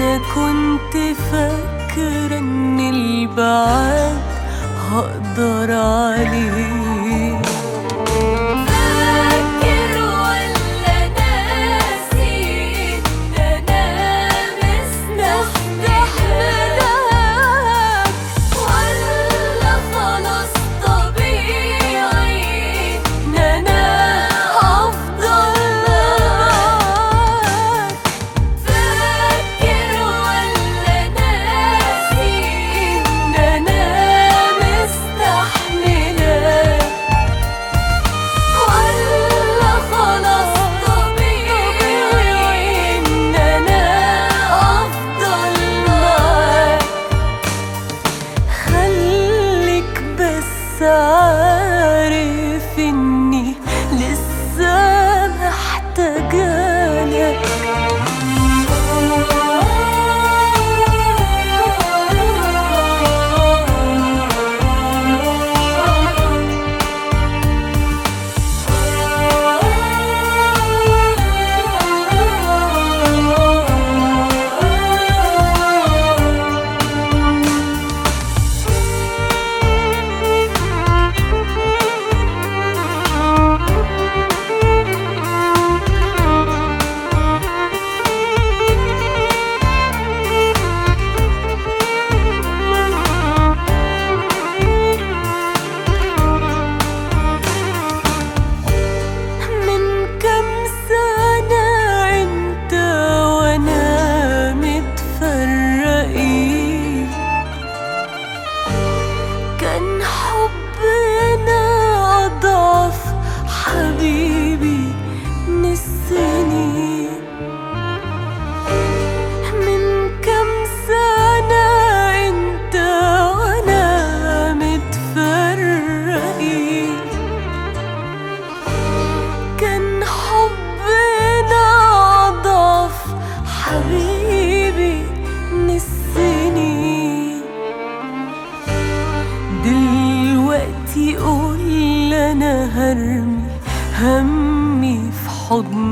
أنا كنت فاكرة إن البعاد هقدر عليه فاكر ولا ناسي إن أنا مستحملاك ولا خلاص طبيعي إن أنا هفضل معاك فاكر ولا ناسي إن أنا مستحملاك ولا خلاص طبيعي إن أنا أفضل معاك خليك بس عارف إني لسه محتاجالك من كم سنة انت وانا متفرقين كان حبنا أضعف حبيبي من السنين من كم سنة انت وانا متفرقين كان حبنا أضعف حبيبي من السنين دلوقتي قول أنا هرمي همي في حضن